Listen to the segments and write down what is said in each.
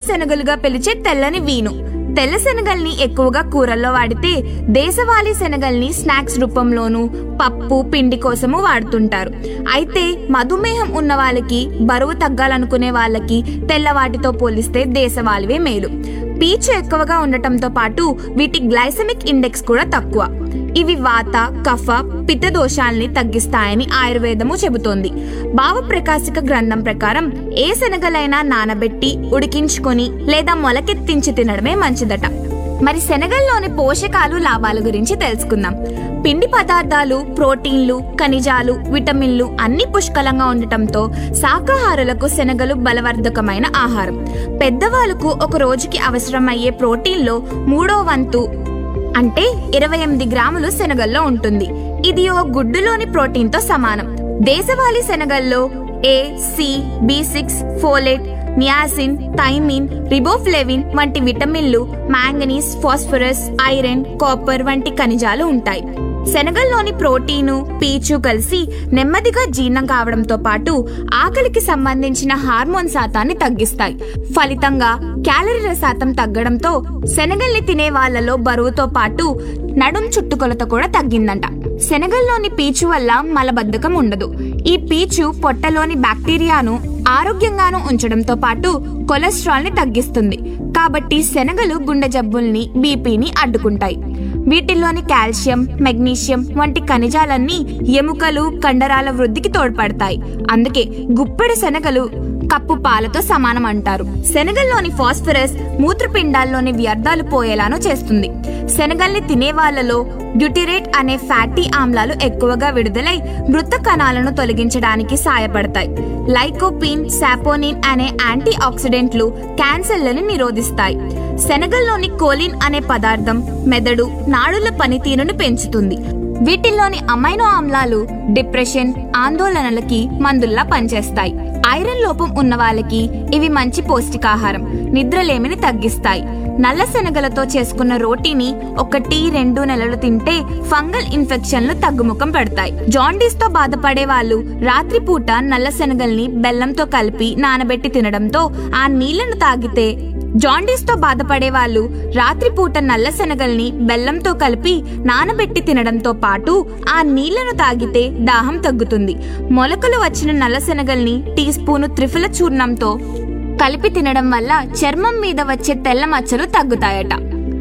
శనగలుగా పిలిచే తెల్లని వీను తెల్ల శనగల్ని ఎక్కువగా కూరల్లో వాడితే దేశవాళీ శనగల్ని స్నాక్స్ రూపంలోనూ పప్పు పిండి కోసము వాడుతుంటారు అయితే మధుమేహం ఉన్న వాళ్ళకి బరువు తగ్గాలనుకునే వాళ్ళకి తెల్లవాటితో పోలిస్తే దేశవాళివే మేలు పీచు ఎక్కువగా ఉండటంతో పాటు వీటి గ్లైసమిక్ ఇండెక్స్ కూడా తక్కువ ఇవి వాత కఫ పిత్త దోషాల్ని తగ్గిస్తాయని ఆయుర్వేదము చెబుతోంది భావప్రకాశిక గ్రంథం ప్రకారం ఏ శనగలైనా నానబెట్టి ఉడికించుకొని లేదా మొలకెత్తించి తినడమే మంచిదట మరి శనగల్లోని పోషకాలు లాభాల గురించి తెలుసుకుందాం పిండి పదార్థాలు ప్రోటీన్లు ఖనిజాలు విటమిన్లు అన్ని పుష్కలంగా ఉండటంతో శాకాహారులకు శనగలు బలవర్ధకమైన ఆహారం పెద్దవాళ్ళకు ఒక రోజుకి అవసరమయ్యే ప్రోటీన్లో మూడో వంతు అంటే ఇరవై ఎనిమిది గ్రాములు శనగల్లో ఉంటుంది ఇది ఓ గుడ్డులోని ప్రోటీన్ తో సమానం దేశవాళీ శనగల్లో A C B six folate niacin thiamine riboflavin వంటి విటమిన్లు మాంగనీస్ ఫాస్ఫరస్ ఐరన్ కాపర్ వంటి ఖనిజాలు ఉంటాయి శనగల్లోని ప్రోటీను పీచు కలిసి నెమ్మదిగా జీర్ణం కావడంతో పాటు ఆకలికి సంబంధించిన హార్మోన్ శాతాన్ని తగ్గిస్తాయి ఫలితంగా క్యాలరీల శాతం తగ్గడంతో శనగల్ని తినే వాళ్ళలో బరువుతో పాటు నడుం చుట్టుకొలత కూడా తగ్గిందంట శనగల్లోని పీచు వల్ల మలబద్ధకం ఉండదు ఈ పీచు పొట్టలోని బ్యాక్టీరియాను ఆరోగ్యంగాను ఉంచడంతో పాటు కొలెస్ట్రాల్ ని తగ్గిస్తుంది కాబట్టి శనగలు గుండె జబ్బుల్ని బీపీని అడ్డుకుంటాయి వీటిల్లోని కాల్షియం మెగ్నీషియం వంటి ఖనిజాలన్నీ ఎముకలు కండరాల వృద్ధికి తోడ్పడతాయి అందుకే గుప్పెడు శనగలు కప్పు పాలతో సమానం అంటారు శనగల్లోని ఫాస్ఫరస్ మూత్రపిండాల్లోని వ్యర్థాలు పోయేలాను చేస్తుంది శనగల్ని తినే వాళ్ళలో బ్యూటిరేట్ అనే ఫ్యాటీ ఆమ్లాలు ఎక్కువగా విడుదలై మృత కణాలను తొలగించడానికి సాయపడతాయి లైకోపిన్ సాపోనిన్ అనే యాంటీ ఆక్సిడెంట్లు క్యాన్సర్లను నిరోధిస్తాయి శనగల్లోని కోలిన్ అనే పదార్థం మెదడు నాడుల పనితీరును పెంచుతుంది వీటిల్లోని అమైనో ఆమ్లాలు డిప్రెషన్ ఆందోళనలకి మందుల్లా పనిచేస్తాయి ఐరన్ లోపం ఉన్న వాళ్ళకి ఇవి మంచి పౌష్టికాహారం నిద్రలేమిని తగ్గిస్తాయి నల్ల శనగలతో చేసుకున్న రోటీని ఒకటి రెండు నెలలు తింటే ఫంగల్ ఇన్ఫెక్షన్లు తగ్గుముఖం పెడతాయి జాండీస్ తో బాధపడే వాళ్ళు రాత్రిపూట నల్ల శనగల్ని బెల్లంతో కలిపి నానబెట్టి తినడంతో ఆ నీళ్లను తాగితే జాండీస్ తో బాధపడే వాళ్ళు రాత్రిపూట నల్ల శనగల్ని బెల్లంతో కలిపి నానబెట్టి తినడంతో పాటు ఆ నీళ్లను తాగితే దాహం తగ్గుతుంది మొలకలు వచ్చిన నల్ల శనగల్ని టీ స్పూను త్రిఫల చూర్ణంతో కలిపి తినడం వల్ల చర్మం మీద వచ్చే తెల్ల మచ్చలు తగ్గుతాయట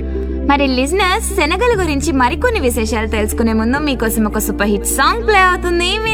మరి లిజినర్స్ శనగల గురించి మరికొన్ని విశేషాలు తెలుసుకునే ముందు మీకోసం ఒక సూపర్ హిట్ సాంగ్ ప్లే అవుతుంది